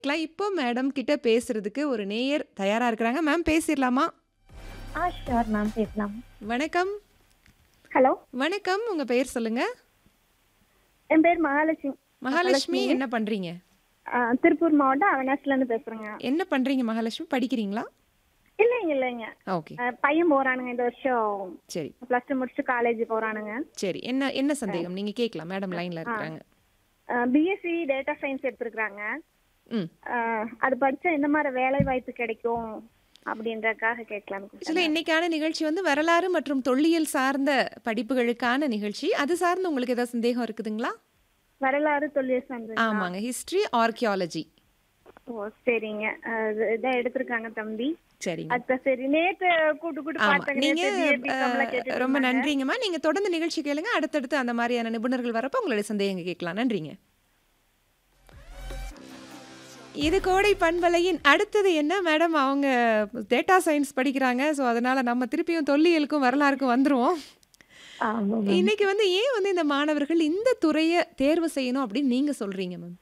க்கலாம். இப்போ மேடம் கிட்ட பேசுறதுக்கு ஒரு நேயர் தயாரா இருக்கிறாங்க. மேம் பேசிரலாமா? ஆ ஷூர் மேம் பேசலாம். வணக்கம். ஹலோ. வணக்கம். உங்க பெயர் சொல்லுங்க. என் பேர் மகாலட்சுமி. மகாலட்சுமி என்ன பண்றீங்க? ஆ, திருப்பூர் மாவட்டம் அவனாசில இருந்து பேசுறேங்க. என்ன பண்றீங்க மகாலட்சுமி? படிக்கிறீங்களா? இல்லைங்க இல்லைங்க. ஓகே. ஆ, பையன் போறானுங்க இந்த வருஷம் சரி. பிளஸ் டூ முடிச்சுட்டு காலேஜ் போறானுங்க. சரி. என்ன என்ன சந்தேகம்? நீங்க கேட்கலாம். மேடம் லைன்ல இருக்கிறாங்க. பிஎஸ்சி டேட்டா சயின்ஸ் எடுத்திருக்காங்க. ம். ஆ, அது படிச்சா எந்த மாதிரி வேலை வாய்ப்பு கிடைக்கும் அப்படின்றதுக்காக கேட்கலாம் ஆக்சுவலா இன்னைக்கான நிகழ்ச்சி வந்து வரலாறு மற்றும் தொல்லியல் சார்ந்த படிப்புகளுக்கான நிகழ்ச்சி. அது சார்ந்து உங்களுக்கு ஏதாவது சந்தேகம் இருக்குதுங்களா? வரலாறு தொழில் சார்ந்து ஆமாங்க. History, archaeology. ஓ சரிங்க அது இதான் எடுத்திருக்காங்க தம்பி சரிங்க. அதான் சரி நேத்து கூட்டு கூட்டு ஆமா. பார்த்தாங்க நீங்க நேத்து BA, BCom லாம் அ, கேட்டுட்டு ரொம்ப இருந்தாங்க. நன்றிங்கம்மா. நீங்க தொடர்ந்து நிகழ்ச்சி கேளுங்க. அடுத்தடுத்து அந்த மாதிரியான நிபுணர்கள் வரப்ப உங்களுடைய சந்தேகங்க கேட்கலாம். நன்றிங்க. இது கோடை பண்பலையின் அடுத்தது என்ன மேடம் அவங்க டேட்டா சயின்ஸ் படிக்கிறாங்க. ஸோ அதனால நம்ம திருப்பியும் தொல்லியலுக்கும் வரலாறுக்கும் வந்துருவோம். ஆமா மேம். இன்னைக்கு வந்து ஏன் வந்து இந்த மாணவர்கள் இந்த துறைய தேர்வு செய்யணும் அப்படின்னு நீங்க சொல்றீங்க மேம்?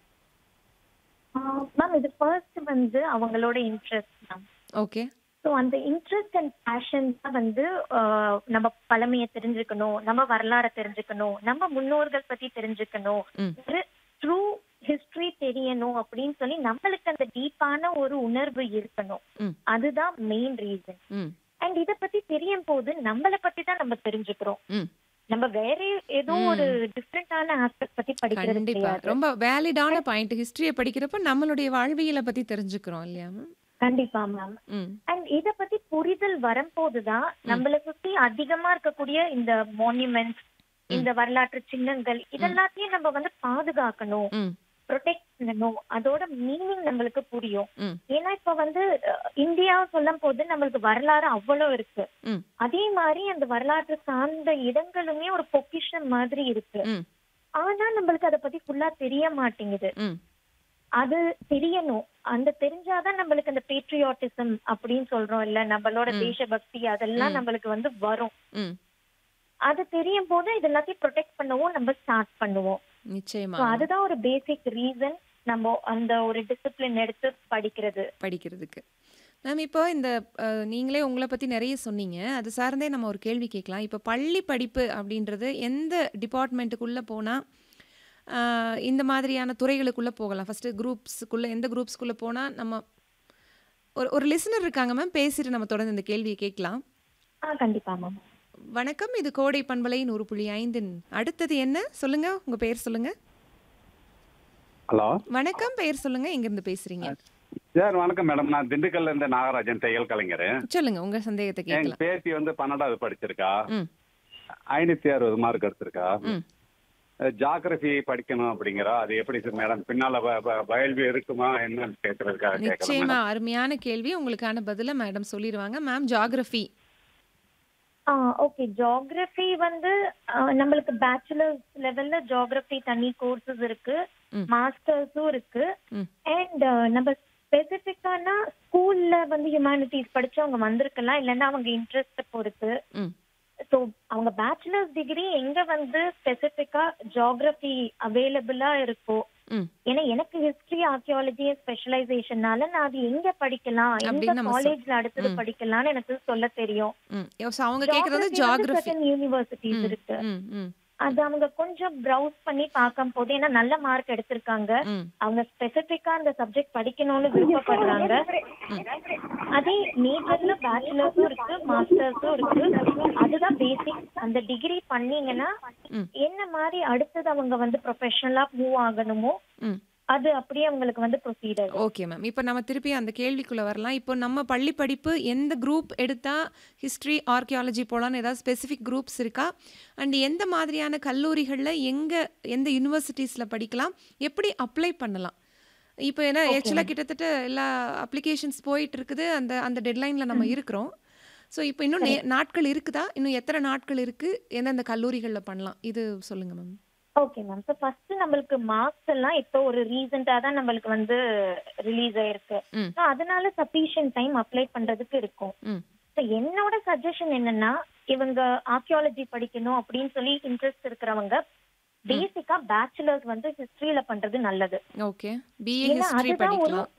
மேம் இது ஃபர்ஸ்ட் வந்து அவங்களோட இன்ட்ரெஸ்ட் மேம் ஓகே. ஸோ அந்த இன்ட்ரெஸ்ட் அண்ட் பேஷன் தான் வந்து ஆஹ், நம்ம பழமையை தெரிஞ்சுக்கணும் நம்ம வரலாறை தெரிஞ்சுக்கணும் நம்ம முன்னோர்கள் பத்தி தெரிஞ்சுக்கணும் ம். ஒரு ட்ரூ ஹிஸ்டரி தெரியணும் அப்படின்னு சொல்லி நம்மளுக்கு அந்த டீப்பான ஒரு உணர்வு இருக்கணும் ம். அதுதான் மெயின் ரீசன் ம். அண்ட் இத பத்தி தெரியும் போது நம்மளை பத்தி தான் நம்ம தெரிஞ்சுக்கிறோம் ம். நம்ம வேற ஏதோ ஒரு டிஃப்ரெண்டான ஆஸ்பெக்ட் பத்தி படிக்கிறது கண்டிப்பா. கிடையாது ரொம்ப வேலிடான பாயிண்ட். ஹிஸ்டரிய படிக்கிறப்ப நம்மளுடைய வாழ்வியலை பத்தி தெரிஞ்சுக்கிறோம் இல்லையா மேம்? கண்டிப்பா மேம் ம். அண்ட் இத பத்தி புரிதல் வரும்போதுதான் நம்மளை சுத்தி அதிகமா இருக்கக்கூடிய இந்த மான்யூமெண்ட்ஸ் இந்த வரலாற்று சின்னங்கள் இதெல்லாத்தையும் நம்ம வந்து பாதுகாக்கணும் ம். ப்ரொடெக்ட் பண்ணணும் அதோட மீனிங் நம்மளுக்கு புரியும் ம். ஏன்னா இப்ப வந்து அஹ், இந்தியா சொல்லும் போது நம்மளுக்கு வரலாறு அவ்வளவு இருக்கு ம். அதே மாதிரி அந்த வரலாற்று சார்ந்த இடங்களுமே ஒரு பொக்கிஷம் மாதிரி இருக்கு ம். ஆனா நம்மளுக்கு அதை பத்தி ஃபுல்லா தெரிய மாட்டேங்குது ம். அது தெரியணும் அந்த தெரிஞ்சாதான் நம்மளுக்கு அந்த பேட்ரியாட்டிசம் அப்படின்னு சொல்றோம் இல்ல நம்மளோட தேசபக்தி அதெல்லாம் நம்மளுக்கு வந்து வரும் ம். அது தெரியும் போது இது எல்லாத்தையும் ப்ரொடெக்ட் பண்ணவும் நம்ம ஸ்டார்ட் பண்ணுவோம் நிச்சயமா So அதுதான் ஒரு பேசிக் ரீசன் நம்ம அந்த ஒரு டிசிப்ளின் எடுத்து படிக்கிறது படிக்கிறதுக்கு. மேம் இப்போ இந்த அஹ், நீங்களே உங்களை பத்தி நிறைய சொன்னீங்க. அது சார்ந்தே நம்ம ஒரு கேள்வி கேட்கலாம். இப்போ பள்ளி படிப்பு அப்படின்றது எந்த டிபார்ட்மெண்ட்டுக்குள்ள போனா அஹ், இந்த மாதிரியான துறைகளுக்குள்ள போகலாம்? ஃபர்ஸ்ட் குரூப்ஸ்க்குள்ள எந்த குரூப்ஸ்க்குள்ள போனா நம்ம ஒரு ஒரு லிசனர் இருக்காங்க மேம். பேசிட்டு நம்ம தொடர்ந்து இந்த கேள்வியை கேட்கலாம். ஆ கண்டிப்பா மேம் வணக்கம். இது கோடை பண்பலை 100.5 அடுத்தது என்ன? சொல்லுங்க. உங்க பெயர் சொல்லுங்க. ஹலோ வணக்கம். பெயர் சொல்லுங்க. எங்கிருந்து பேசுறீங்க? சார் வணக்கம் மேடம் நான் திண்டுக்கல்ல இருந்து நாகராஜன் தையல் கலைஞர் சொல்லுங்க. உங்க சந்தேகத்தை எங்க கேட்கலாம். பேத்தி வந்து பன்னெண்டாவது படிச்சிருக்கா ம். ஐநூத்தி அறுபது மார்க் எடுத்திருக்கா ம். ஜாகிரபி படிக்கணும் அப்படிங்கிறா அது எப்படி சார் மேடம் பின்னால ப- ப- பயில்வி இருக்குமா என்னன்னு கேட்கறதுக்காக கேட்கறேன் நிச்சயமா மேடம் அருமையான கேள்வி உங்களுக்கான பதில மேடம் சொல்லிடுவாங்க மேம் ஜியாகிரபி ஆ ஓகே ஜியாகிரபி வந்து ஆ, நம்மளுக்கு பேச்சுலர்ஸ் லெவல்ல ஜியாகிரபி தனி கோர்சஸ் இருக்கு ம். மாஸ்டர்ஸும் இருக்கு ம். அண்ட் நம்ம ஸ்பெசிஃபிக்கானா ஸ்கூல்ல வந்து ஹியூமானிட்டிஸ் படிச்சவங்க வந்திருக்கலாம் இல்லைன்னா அவங்க இன்ட்ரெஸ்ட் பொறுத்து ம் ஸோ அவங்க பேச்சுலர்ஸ் டிகிரி எங்க வந்து ஸ்பெசிஃபிக்கா ஜியாகிரபி அவைலபிளா இருக்கோ ம் ஏன்னா எனக்கு ஹிஸ்டரி ஆர்கியாலஜி ஸ்பெஷலைசேஷன்னால நான் அது எங்க படிக்கலாம் எந்த அப்படின்னு நம்ம சொல்- காலேஜ்ல அடுத்தது ம். படிக்கலாம்னு எனக்கு சொல்ல தெரியும் ம் யோ- so அவங்க கேக்குறது ஜியாகிரபி யூனிவர்சிட்டிஸ் இருக்கு ம் ம் அது அவங்க கொஞ்சம் ப்ரௌஸ் பண்ணி பார்க்கும் போது ஏன்னா நல்ல மார்க் எடுத்திருக்காங்க ம் அவங்க ஸ்பெசிபிக்கா அந்த சப்ஜெக்ட் படிக்கணும்னு விருப்பப்படுறாங்க அதே மேஜர்ல பேச்சுலர்ஸும் இருக்கு மாஸ்டர்ஸும் இருக்கு அதுதான் பேசிக் அந்த டிகிரி பண்ணீங்கன்னா ம். என்ன மாதிரி அடுத்தது அவங்க வந்து ப்ரொஃபஷனலா மூவ் ஆகணுமோ ம் அது அப்படியே அவங்களுக்கு வந்து ப்ரொசீடர் ஓகே மேம் இப்போ நம்ம திருப்பி அந்த கேள்விக்குள்ள வரலாம் இப்போ நம்ம பள்ளி படிப்பு எந்த குரூப் எடுத்தா ஹிஸ்ட்ரி ஆர்கியாலஜி போலான்னு ஏதாவது ஸ்பெசிஃபிக் குரூப்ஸ் இருக்கா அண்ட் எந்த மாதிரியான கல்லூரிகளில் எங்க எந்த யூனிவர்சிட்டிஸ்ல படிக்கலாம் எப்படி அப்ளை பண்ணலாம் இப்போ ஏன்னா ஆக்சுவலாக கிட்டத்தட்ட எல்லா அப்ளிகேஷன்ஸ் போயிட்டு இருக்குது அந்த அந்த டெட்லைன்ல நம்ம இருக்கிறோம் ஸோ இப்போ இன்னும் நே- நாட்கள் இருக்குதா இன்னும் எத்தனை நாட்கள் இருக்கு எந்தெந்த கல்லூரிகளில் பண்ணலாம் இது சொல்லுங்க ma'am okay ma'am so first நம்மளுக்கு மார்க்ஸ் எல்லாம் இப்போ ஒரு ரீசெண்டா தான் நம்மளுக்கு வந்து ரிலீஸ் ஆயிருக்கு ம். ஸோ அதனால சஃபிஷியன்ட் டைம் அப்ளை பண்றதுக்கு இருக்கும் ம் ஸோ என்னோட சஜஷன் என்னன்னா இவங்க ஆர்கியாலஜி படிக்கணும் அப்படின்னு சொல்லி இன்ட்ரெஸ்ட் இருக்கிறவங்க பேசிக்கா பேச்சுலர்ஸ் வந்து ஹிஸ்டரியில பண்றது நல்லது ஓகே பிஏ ஏன்னா ஹிஸ்டரி அதுதான் ஒரு படிக்கலாம்